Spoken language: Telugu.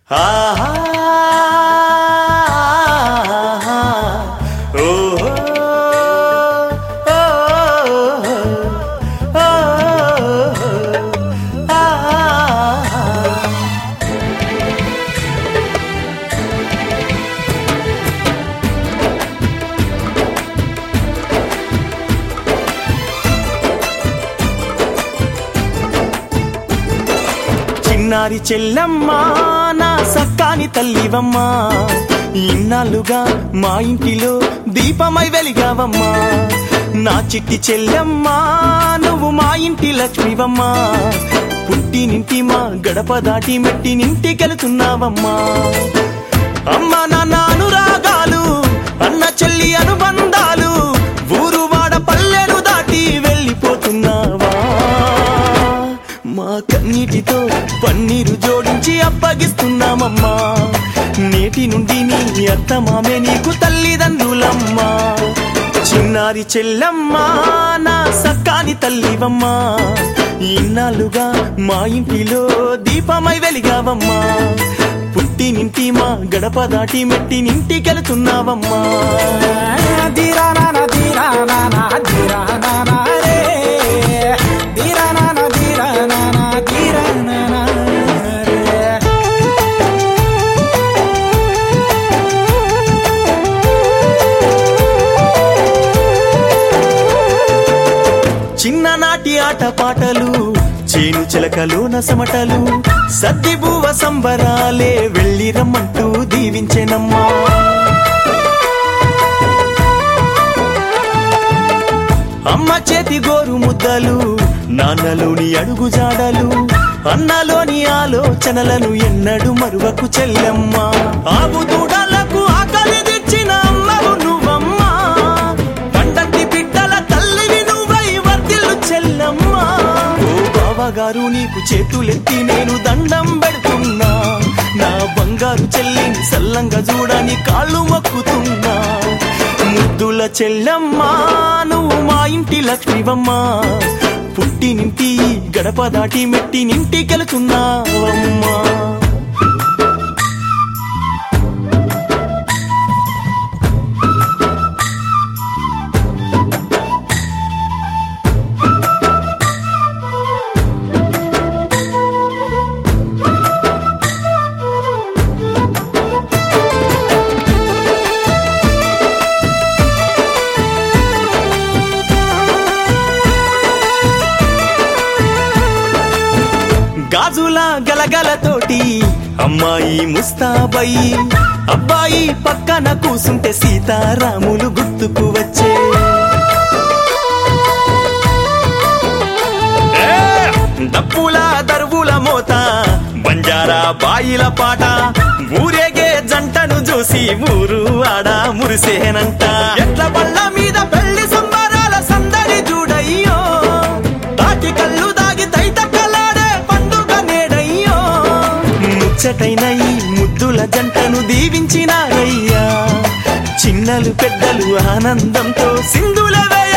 ఆహా ఓ చిన్నారి చెల్లమ్మ నా సక్కాని తల్లివమ్మా ఇన్నాళ్ళుగా మా ఇంటిలో దీపమై వెలిగావమ్మా నా చిట్టి చెల్లమ్మ నువ్వు మా ఇంటి లక్ష్మివమ్మా పుట్టినింటి మా గడప దాటి మెట్టి నింటికెళ్తున్నావమ్మా అమ్మ నాన్న అనురాగాలు అన్న చెల్లి అనుబంధాలు ఊరు వాడ పల్లెను దాటి వెళ్ళిపోతున్నావా మా కన్నీటితో పన్నీరు జోడించి అప్పగిస్తున్నామమ్మా నేటి నుండి నీ అత్త మామే నీకు తల్లిదండ్రులమ్మా చిన్నారి చెల్లమ్మా నా సక్కాని తల్లివమ్మా ఇన్నాళ్ళుగా మా ఇంటిలో దీపమై వెలిగావమ్మా పుట్టినింటి మా గడప దాటి మెట్టి నింటికెళ్తున్నావమ్మా ధీరానాన ధీరానాన ధీరానాన రే ధీరానాన ధీరానాన ధీరానాన రే చిన్ననాటి ఆట పాటలు చేను చిలకలు నసమటలు సద్ది బువ్వ సంబరాలే వెళ్ళి రమ్మంటూ దీవించెనమ్మా అమ్మ చేతి గోరు ముద్దలు నాన్నలోని అడుగు జాడలు అన్నలోని ఆలోచనలను ఎన్నడు మరువకు చెల్లెమ్మ ఆవు దూడలకు ఆకలి తెచ్చిన అమ్మవు నువ్వమ్మా పండంటి బిడ్డల తల్లివి నువ్వై వర్దిల్లు చెల్లమ్మా ఓ బావగారు నీకు చేతులెత్తి నేను దండం పెడుతున్నా నా బంగారు చెల్లిని సల్లంగా చూడని కాళ్ళు మొక్కుతున్నా ముద్దుల చెల్లమ్మా నువ్వు మా ఇంటి లక్ష్మివమ్మా పుట్టినింటి గడప దాటి మెట్టి నింటికెళ్తున్నావమ్మా గాజుల గలగలతోటి అమ్మాయి ముస్తాబాయి అబ్బాయి పక్కన కూసుంటే సీతారాములు గుర్తుకు వచ్చే ఏ! డప్పుల దరువుల మోత బంజారా బాయిల పాట ఊరేగే జంటను చూసి ఊరు ఆడ మురిసేనంట ఎట్ల బళ్ళ మీద పెళ్లి సంబరాల సందడి చూడయ్యో తాటి కళ్ళు దాగి తైతక్కలాడే పండుగ నేడయ్యో ముచ్చటైన ఈ ముద్దుల జంటను దీవించినారయ్యా చిన్నలు పెద్దలు ఆనందంతో సింధుల వేయ